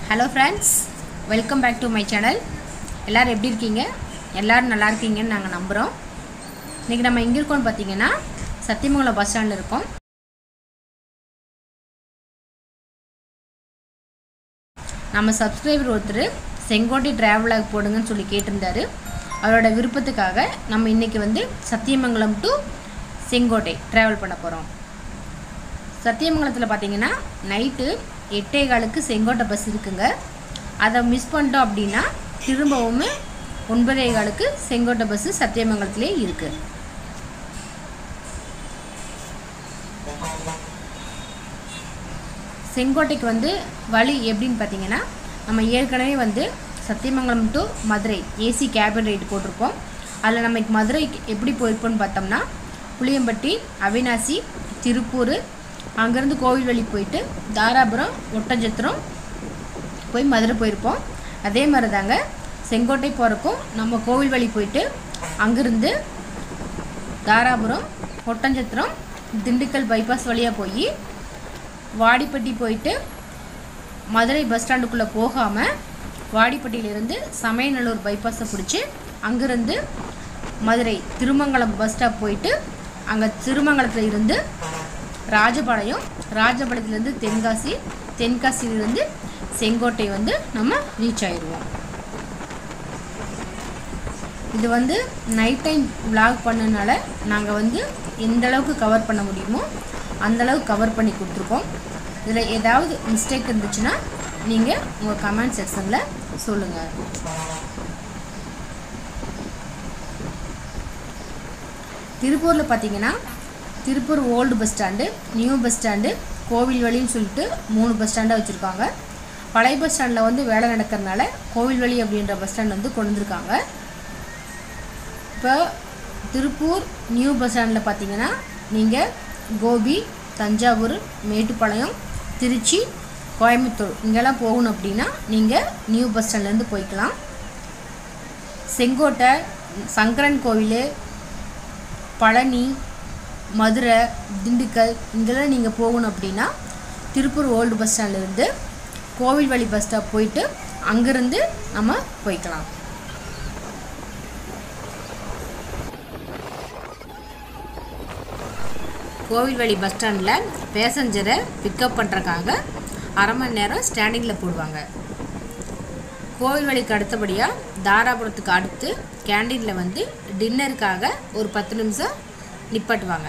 hello friends welcome back to my channel எல்லோரும் எப்படி இருக்கீங்க எல்லோரும் நல்லா இருக்கீங்கன்னு நாங்கள் நம்புகிறோம் இன்றைக்கி நம்ம எங்கே இருக்கோம்னு பார்த்தீங்கன்னா சத்தியமங்கலம் பஸ் ஸ்டாண்டில் இருக்கோம் நம்ம சப்ஸ்கிரைபர் ஒருத்தர் செங்கோட்டை டிராவலாக போடுங்கன்னு சொல்லி கேட்டிருந்தாரு அவரோட விருப்பத்துக்காக நம்ம இன்றைக்கி வந்து சத்தியமங்கலம் டு செங்கோட்டை ட்ராவல் பண்ண போகிறோம் சத்தியமங்கலத்தில் பார்த்தீங்கன்னா நைட்டு எட்டே காலுக்கு செங்கோட்டை பஸ் இருக்குங்க அதை மிஸ் பண்ணிட்டோம் அப்படின்னா திரும்பவும் ஒன்பதே காலுக்கு செங்கோட்டை பஸ்ஸு சத்தியமங்கலத்திலே இருக்குது செங்கோட்டைக்கு வந்து வழி எப்படின்னு பார்த்தீங்கன்னா நம்ம ஏற்கனவே வந்து Sathyamangalam to Madurai AC cabin ride போட்டிருப்போம் அதில் நம்ம மதுரை எப்படி போயிருப்போம்னு பார்த்தோம்னா புளியம்பட்டி அவினாசி திருப்பூர் அங்கேருந்து கோவில்வழி போயிட்டு தாராபுரம் ஒட்டஞ்சத்திரம் போய் மதுரை போயிருப்போம் அதே மாதிரி தாங்க செங்கோட்டை போகிறக்கும் நம்ம கோவில்வழி போயிட்டு அங்கேருந்து தாராபுரம் ஒட்டஞ்சத்திரம் திண்டுக்கல் பைபாஸ் வழியாக போய் வாடிப்பட்டி போயிட்டு மதுரை பஸ் ஸ்டாண்டுக்குள்ளே போகாமல் வாடிப்பட்டியிலிருந்து சமயநல்லூர் பைபாஸை பிடிச்சி அங்கேருந்து மதுரை திருமங்கலம் பஸ் ஸ்டாப் போயிட்டு அங்கே திருமங்கலத்தில் இருந்து ராஜபாளையம் ராஜபாளையத்துலேருந்து தென்காசி தென்காசியிலிருந்து செங்கோட்டை வந்து நம்ம ரீச் ஆயிடுவோம் இது வந்து நைட் டைம் விலாக் பண்ணனால நாங்கள் வந்து எந்த அளவுக்கு கவர் பண்ண முடியுமோ அந்த அளவுக்கு கவர் பண்ணி கொடுத்துருக்கோம் இதில் ஏதாவது மிஸ்டேக் இருந்துச்சுன்னா நீங்கள் உங்கள் கமெண்ட் செக்ஷனில் சொல்லுங்கள் திருப்பூரில் பார்த்தீங்கன்னா Tiruppur old bus stand new bus stand கோவில்வழின்னு சொல்லிட்டு மூணு பஸ் ஸ்டாண்டாக வச்சுருக்காங்க பழைய பஸ் ஸ்டாண்டில் வந்து வேலை நடக்கிறதுனால கோவில்வழி அப்படின்ற பஸ் ஸ்டாண்ட் வந்து கொண்டு வந்திருக்காங்க இப்போ திருப்பூர் நியூ பஸ் ஸ்டாண்டில் பார்த்தீங்கன்னா நீங்கள் கோபி தஞ்சாவூர் மேட்டுப்பாளையம் திருச்சி கோயம்புத்தூர் இங்கெல்லாம் போகணும் அப்படின்னா நீங்கள் நியூ பஸ் ஸ்டாண்ட்லேருந்து போய்க்கலாம் செங்கோட்டை சங்கரன் கோவில் பழனி மதுரை திண்டுக்கல் இங்கெல்லாம் நீங்கள் போகணும் அப்படின்னா திருப்பூர் ஓல்டு பஸ் ஸ்டாண்ட்லேருந்து கோவில்வழி பஸ் ஸ்டாப் போயிட்டு அங்கேருந்து நம்ம போய்க்கலாம் கோவில்வழி பஸ் ஸ்டாண்டில் பேசஞ்சரை பிக்கப் பண்ணுறக்காக அரை மணி நேரம் ஸ்டாண்டிங்கில் போடுவாங்க கோவில்வழிக்கு அடுத்தபடியாக தாராபுரத்துக்கு அடுத்து கேண்டீனில் வந்து டின்னருக்காக ஒரு பத்து நிமிஷம் நிப்பாட்டுவாங்க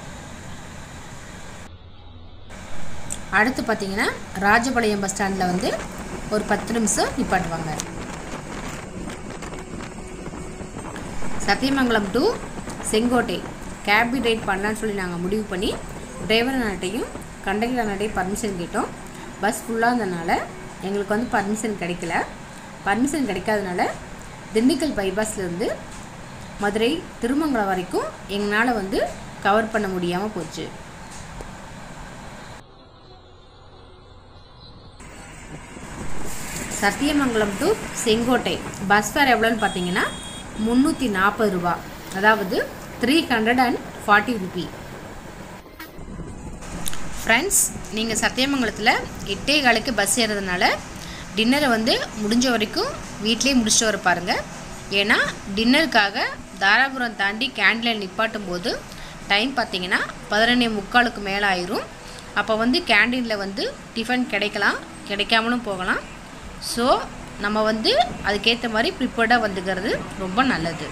அடுத்து பார்த்தீங்கன்னா ராஜபாளையம் பஸ் ஸ்டாண்டில் வந்து ஒரு பத்து நிமிஷம் நிப்பாட்டுவாங்க Sathyamangalam to Sengottai cabin ride பண்ணலான்னு சொல்லி நாங்கள் முடிவு பண்ணி டிரைவர் அண்ணாட்டையும் கண்டக்டர் அண்ணாட்டையும் பர்மிஷன் கேட்டோம் பஸ் ஃபுல்லாக இருந்தனால எங்களுக்கு வந்து பர்மிஷன் கிடைக்கல பர்மிஷன் கிடைக்காதனால திண்டுக்கல் பைபாஸ்லேருந்து மதுரை திருமங்கலம் வரைக்கும் எங்களால் வந்து கவர் பண்ண முடியாமல் போச்சு Sathyamangalam to Sengottai bus fare எவ்வளோன்னு பார்த்தீங்கன்னா முந்நூற்றி நாற்பது ரூபா அதாவது three hundred and forty rupee friends நீங்கள் சத்தியமங்கலத்தில் எட்டே காலுக்கு பஸ் ஏறதுனால டின்னரை வந்து முடிஞ்ச வரைக்கும் வீட்லேயே முடிச்சுட்டு வர பாருங்கள் ஏன்னா டின்னருக்காக தாராபுரம் தாண்டி கேண்டீனில் நிப்பாட்டும் போது டைம் பார்த்தீங்கன்னா பதினொன்னே முக்காலுக்கு மேலே ஆயிரும் அப்போ வந்து கேண்டீனில் வந்து டிஃபன் கிடைக்கலாம் கிடைக்காமலும் போகலாம் ஸோ நம்ம வந்து அதுக்கேற்ற மாதிரி ப்ரிப்பேர்டாக வந்துக்கிறது ரொம்ப நல்லது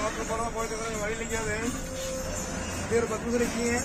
ரோட்டில் போகிறதா போயிட்டு இருக்கிறேன் வழி நிற்காது இப்படி ஒரு பத்து நிமிஷம் நிற்கிங்க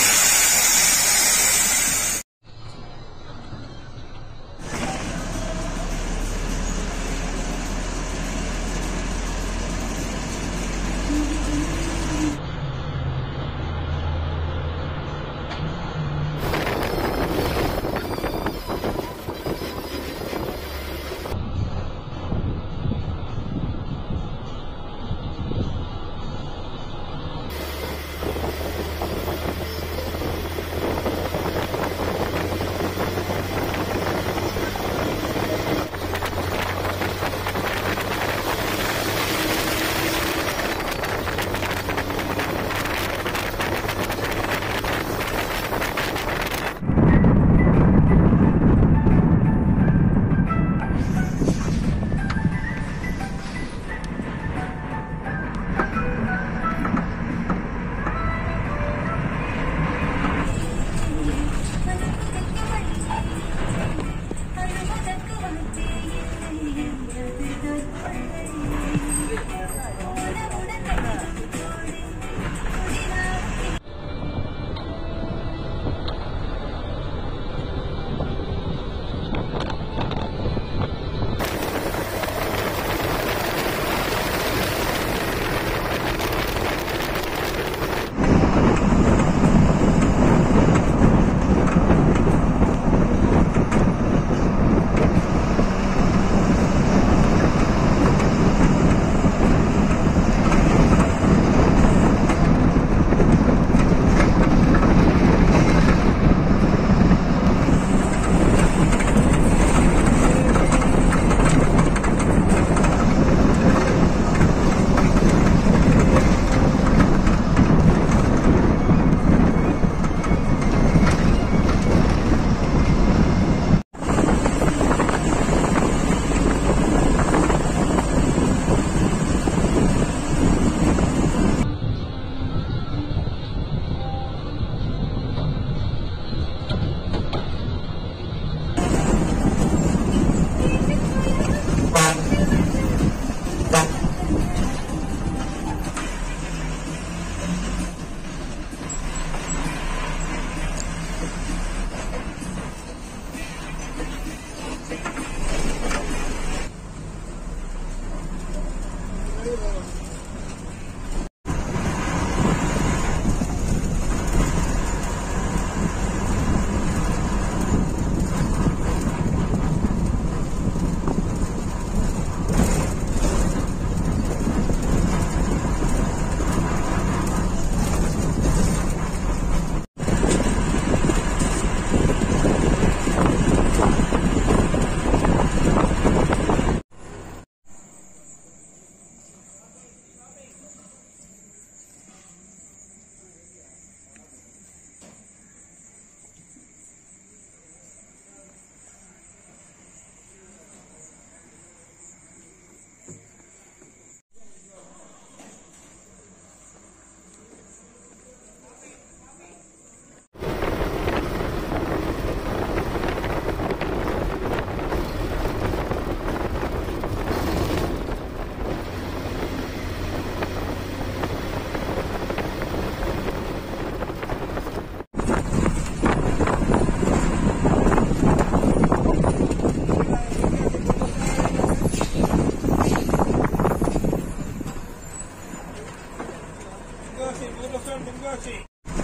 தென்காசி நூறு வருஷம் தென்காசி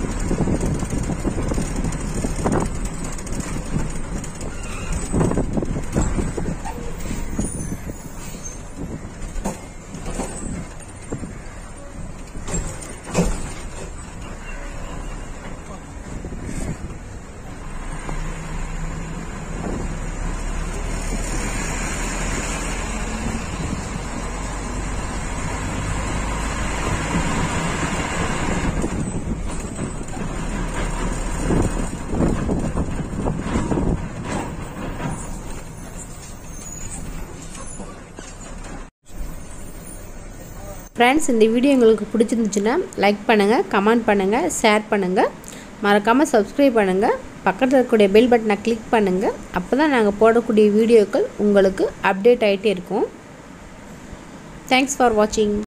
ஃப்ரெண்ட்ஸ் இந்த வீடியோ உங்களுக்கு பிடிச்சிருந்துச்சுன்னா லைக் பண்ணுங்கள் கமெண்ட் பண்ணுங்கள் ஷேர் பண்ணுங்கள் மறக்காமல் சப்ஸ்கிரைப் பண்ணுங்கள் பக்கத்தில் இருக்கக்கூடிய பெல் பட்டனை கிளிக் பண்ணுங்கள் அப்போ தான் நாங்கள் போடக்கூடிய வீடியோக்கள் உங்களுக்கு அப்டேட் ஆகிட்டே இருக்கும் தேங்க்ஸ் ஃபார் வாட்சிங்